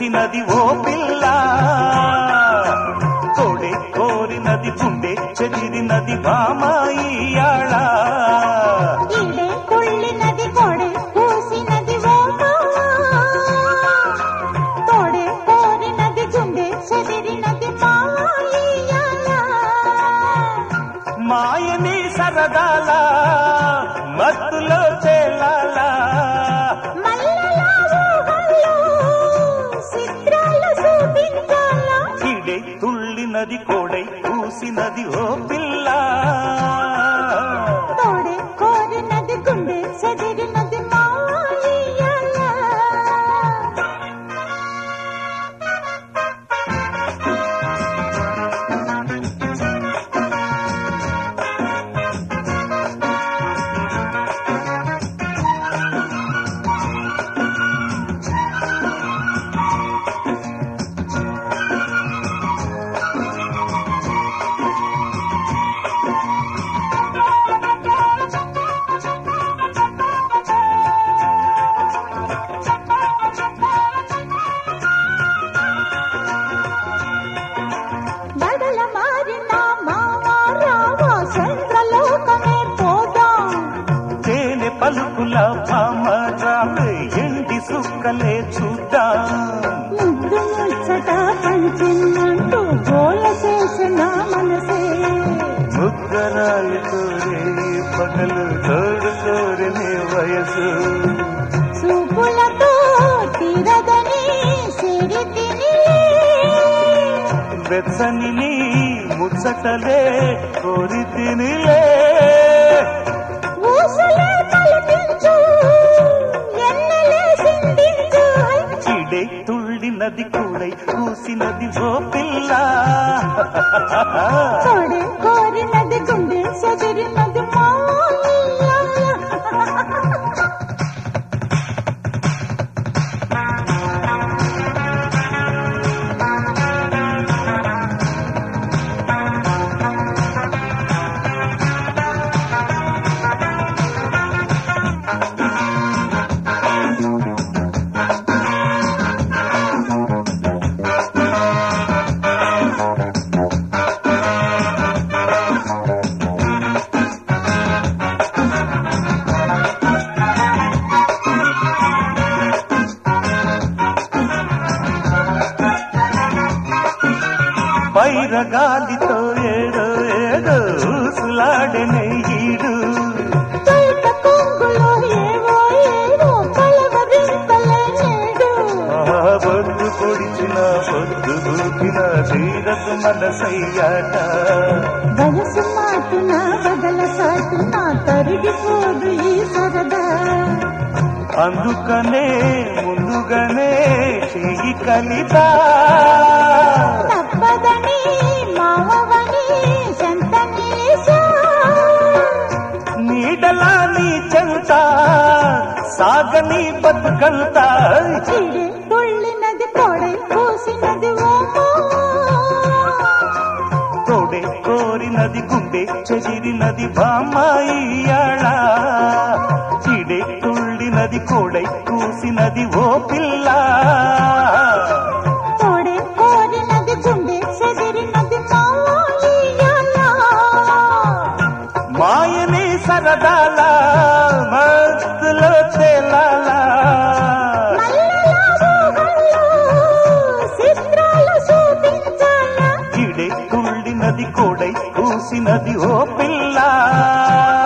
కూసినది ఓ పిల్ల తోడే కోరినది గుండె చెదిరినది బామాయియాళ ఈడే తుళ్ళినది కొడే కూసినది ఓ తోడే కోరినది గుండె చెదిరినది మాయియాల మాయని సరదాల మత్తులో చేలాలా మల్లెల ఊహల్లో చిత్రాలు చూపించాలా ఇడే తుళ్ళినది కోడై కూసినది ఓ పిల్ల తోడే కోరినది గుండె చెదిరినది మాయియాల బదల మారిన మావారావా చంద్రలోకమే పోదాం తేనె పలుకుల భామరావే ఎండి సుక్కలే చూద్దాం ముద్దు ముచ్చట పంచిందంటూ గోల చేసిన మనసే ముద్దరాలు కోరే పగలు తోడు కోరినే వయసు చూపులతో తీరదని సిరి తిని వెచ్చని నీ ముచ్చటలే కోరి తినిలే ఊసులే కల్పించు ఎన్నెలే సిందించు చిడే తుళ్ళినది కూడై కూసినది ఓ పిల్ల తోడే కోరినది గుండె చెదిరినది మాయ పైరగాలితో ఏడో ఏడో ఊసులాడనే ఈడు బయట కొంగులో ఏవో ఏవో కలవరింతలే నేడు ఆ పొద్దు పొడిచిన పొద్దు దూకిన తీరదు మనసయ్యాట వయసు మాటున బదల సాటున తరిగిపోదు ఈ సరదా అందుకనే ముందుగానే చెయ్యి కలితా తప్పదని మావని చెంత నిలిచా నీడలా నీ చెంత సాగని బతుకంతా చిడి తుళ్ళినది పొడై పూసినది ఓమో తోడే కోరినది గుండె చెదిరినది బామాయియాళ చిడే తుళ్ళినది కోడై కూసినది ఓ పిల్ల తోడే కోరినది గుండె చెదిరినది మాయాల మాయని సరదాల మస్తులో తేలాలా చిత్రాలు చూపించాలా చిడే తుళ్ళినది కోడై కూసినది ఓ పిల్ల